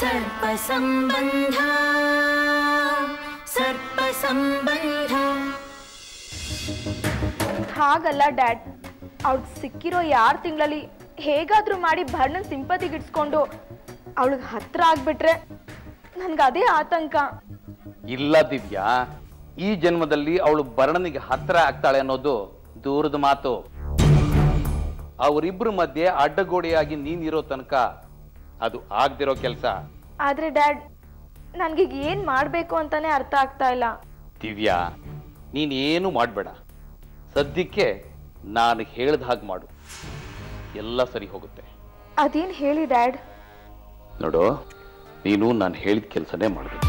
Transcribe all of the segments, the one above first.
सर्पसम्बन्ध सर्पसम्बन्ध ಹಾಗಲ್ಲ ಡ್ಯಾಡ್ ಅವಳಿಗೆ ಸಿಕ್ಕಿರೋ ಯಾರು ತಿಂಗಳಲ್ಲಿ ಹೇಗಾದ್ರೂ ಮಾಡಿ ಭರ್ಣನ್ ಸಿಂಪತಿಗಿಡ್ಸ್ಕೊಂಡು ಅವಳಿಗೆ ಹತ್ರ ಆಗ್ಬಿಟ್ರೆ ನನ್ಗೆ ಅದೇ ಆತಂಕ ಇಲ್ಲ ದಿವ್ಯಾ ಈ ಜನ್ಮದಲ್ಲಿ ಅವಳು ಭರಣನಿಗೆ ಹತ್ರ ಆಗ್ತಾಳೆ ಅನ್ನೋದು ದೂರದ ಮಾತು ಅವರಿಬ್ರ ಮಧ್ಯೆ ಅಡ್ಡಗೋಡೆಯಾಗಿ ನೀನಿರೋ ತನಕ ಅದು ಆಗ್ದಿರೋ ಕೆಲಸ ಆದ್ರೆ ಡ್ಯಾಡ್ ನನ್ಗೀಗ ಏನ್ ಮಾಡ್ಬೇಕು ಅಂತಾನೆ ಅರ್ಥ ಆಗ್ತಾ ಇಲ್ಲ ದಿವ್ಯಾ ನೀನೇನು ಮಾಡಬೇಡ ಸದ್ಯಕ್ಕೆ ನಾನು ಹೇಳ್ದ ಹಾಗೆ ಮಾಡು ಎಲ್ಲ ಸರಿ ಹೋಗುತ್ತೆ ಅದೇನ್ ಹೇಳಿ ಡ್ಯಾಡ್ ನೋಡು ನೀನು ನಾನು ಹೇಳಿದ ಕೆಲಸನೇ ಮಾಡಬೇಕು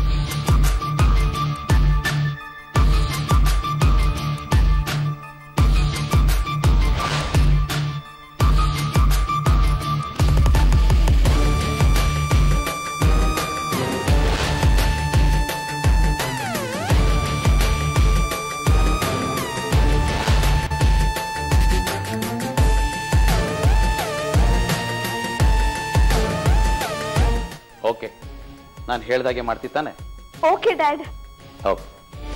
ಓಕೆ ನಾನು ಹೇಳ್ದಾಗೆ ಮಾಡ್ತಿತ್ತಾನೆ ಓಕೆ ಡ್ಯಾಡ್ ಓಕೆ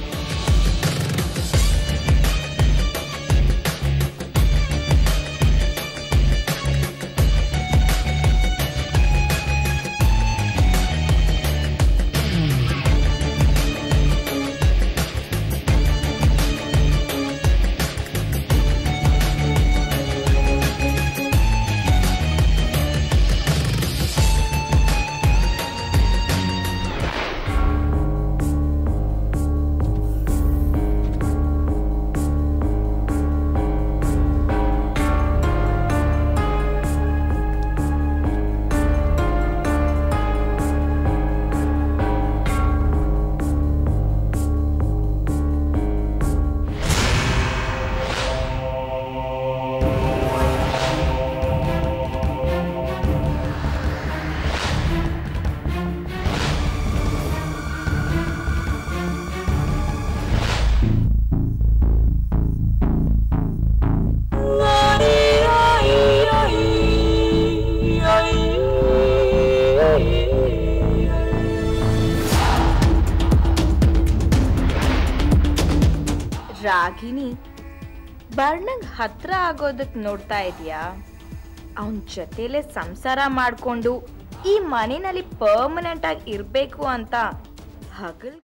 ರಾಗಿಣಿ ಬರ್ಣಂಗ್ ಹತ್ರ ಆಗೋದಕ್ ನೋಡ್ತಾ ಇದೀಯಾ ಅವನ್ ಜೊತೆಲೆ ಸಂಸಾರ ಮಾಡ್ಕೊಂಡು ಈ ಮನೆಯಲ್ಲಿ ಪರ್ಮನೆಂಟ್ ಆಗಿ ಇರ್ಬೇಕು ಅಂತ ಹಗಲ್